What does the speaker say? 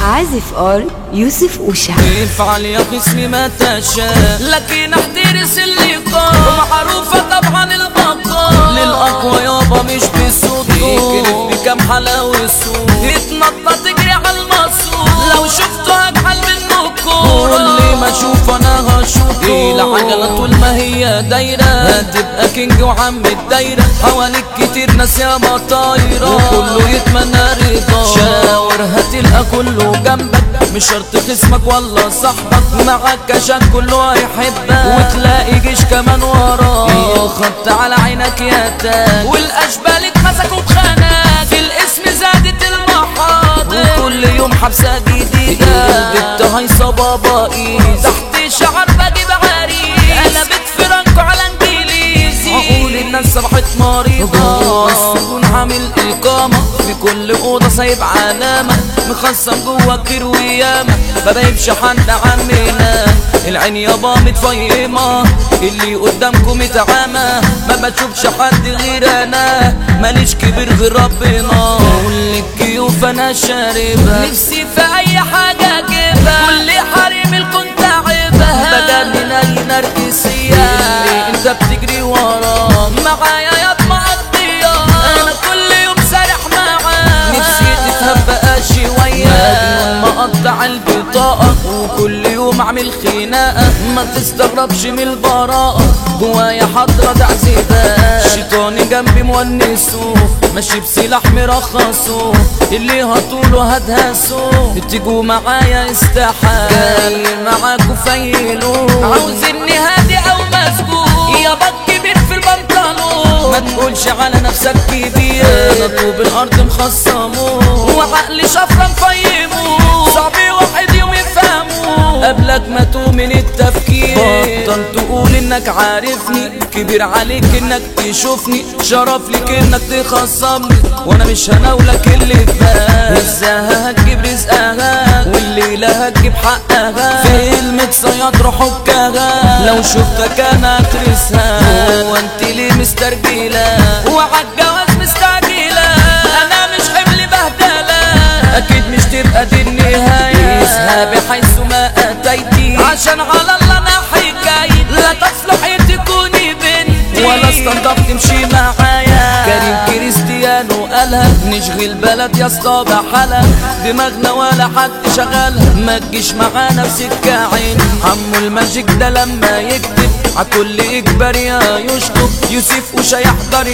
عازف ار يوسف اوشا افعل يا خصمي ما تشاء لكن احترس اللقاء معروفة طبعا البقاء للأقوى يابا مش بصوته يكرف بكام حلاوة الصوت يتنطط تجري على المقصود لو شفته هجحل منكم واللي ما اشوف انا هشوفه ايه العجلة طول ما هي دايرة هتبقى كينج وعم الدايرة حواليك كتير ناس ياما طايرة وكله يتمنى رضا شاور هتلقى كله جنبك مش شرط خصمك ولا صاحبك معاك عشان كله هيحبك وتلاقي جيش كمان وراك خط على عينك يا تاج والاشبال اتمسكوا بخانات في الاسم زادت المحاضر وكل يوم حبسه جديده البت هيصه بابا ايز تحت شعر بجيب عريس قلبت فرانكو على انجليزي عقول الناس راحت مريضه السجون عامل اقامه في كل اوضه سايب علامه مخصم جوه كتير وياما ما بيبش حد عمنا العين يابا متفيمه اللي قدامكم اتعامى ما بشوفش حد غير انا ماليش كبير غير ربنا كل الكيوف انا شاربها نفسي في اي حاجه اجيبها كل حريم الكون تعبها بجنن اي نرجسيه اللي انت بتجري وراه معايا يا مقضيه انا كل يوم سارح معاه نفسي تفهم بقى شويه مجنون مقطع البطاقه وكل يوم اعمل خناقه ما تستغربش من البراءه جوايا حضرة تعذيبات شيطاني جنبي مونسه ماشي بسلاح مرخصه اللي هطوله هدهسه تيجوا معايا استحال جاي معاكوا فيلو عاوزني هادي او مسجون يا بك كبير في البنطلون ما تقولش على نفسك كبير انا طوب الارض مخصمه وعقلي شفرة مفيمه صعب واحد يوم يفهمه قبلك ما تؤمن التفكير بطل تقول انك عارفني كبير عليك انك تشوفني شرف ليك انك تخصمني وانا مش هناولك اللي فات وازاها هتجيب رزقها والليلة هتجيب حقها فيلم صياد روحكها لو شفتك انا اترسها هو انت ليه مسترجلة وعالجواز مستعجلة انا مش حمل بهدلة اكيد مش تبقى دي النهاية اذهبي حيث ما اتيتي عشان على الله انا حكايتي لا تصلحي تكوني بنتي ولا استنضف تمشي معايا كريم كريستيانو قالها نشغل بلد يا اسطى بحالها دماغنا ولا حد شغالها ما تجيش معانا في سكة عين عمو الماجيك ده لما يكتب عكل اجباري يشطب يوسف وش يحضر